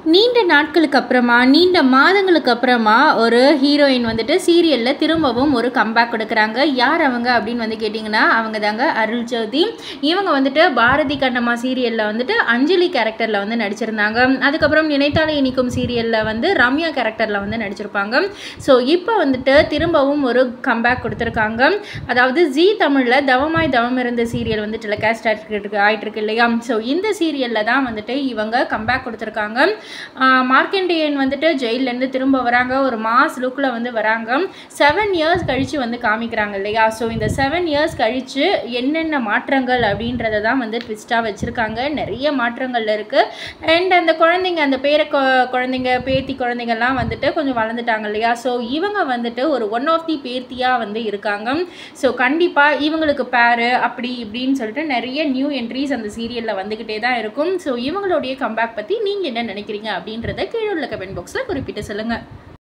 நீண்ட நாட்களுக்கு அப்புறமா நீண்ட மாதங்களுக்கு அப்புறமா ஒரு ஹீரோயின் வந்துட்டு சீரியலில் திரும்பவும் ஒரு கம்பேக் கொடுக்குறாங்க யார் அவங்க அப்படின்னு வந்து கேட்டிங்கன்னா அவங்க தாங்க அருள் ஜோதி இவங்க வந்துட்டு பாரதி கண்ணம்மா சீரியலில் வந்துட்டு அஞ்சலி கேரக்டரில் வந்து நடிச்சிருந்தாங்க அதுக்கப்புறம் நினைத்தாலே இனிக்கும் சீரியலில் வந்து ரம்யா கேரக்டரில் வந்து நடிச்சிருப்பாங்க ஸோ இப்போ வந்துட்டு திரும்பவும் ஒரு கம்பேக் கொடுத்துருக்காங்க அதாவது ஜி தமிழில் தவமாய் தவம் இருந்த சீரியல் வந்து டெலிகாஸ்ட் ஆகிட்டு ஆகிட்டு இருக்கு இல்லையா ஸோ இந்த சீரியலில் தான் வந்துட்டு இவங்க கம்பேக் கொடுத்துருக்காங்க ஆஹ் மார்க்கண்டேயன் வந்துட்டு ஜெயிலேருந்து திரும்ப வராங்க ஒரு மாஸ் லுக்கில் வந்து வராங்க செவன் இயர்ஸ் கழித்து வந்து காமிக்கிறாங்க இல்லையா ஸோ இந்த செவன் இயர்ஸ் கழித்து என்னென்ன மாற்றங்கள் அப்படின்றத தான் வந்து ட்விஸ்ட்டாக வச்சுருக்காங்க நிறைய மாற்றங்கள் இருக்குது அண்ட் அந்த குழந்தைங்க அந்த பேர கொ- குழந்தைங்க பேத்தி குழந்தைங்கள்லாம் வந்துட்டு கொஞ்சம் வளர்ந்துட்டாங்க இல்லையா ஸோ இவங்க வந்துட்டு ஒரு ஒன் ஆஃப் தி பேத்தியாக வந்து இருக்காங்க ஸோ கண்டிப்பாக இவங்களுக்கு பேரு அப்படி இப்படின்னு சொல்லிட்டு நிறைய நியூ என்ட்ரிஸ் அந்த சீரியலில் வந்துக்கிட்டே தான் இருக்கும் ஸோ இவங்களுடைய கம்பேக் பற்றி நீங்கள் என்ன நினைக்கிறீங்க அப்படின்றத கீழே உள்ள கமெண்ட் பாக்ஸில் குறிப்பிட்டு சொல்லுங்கள்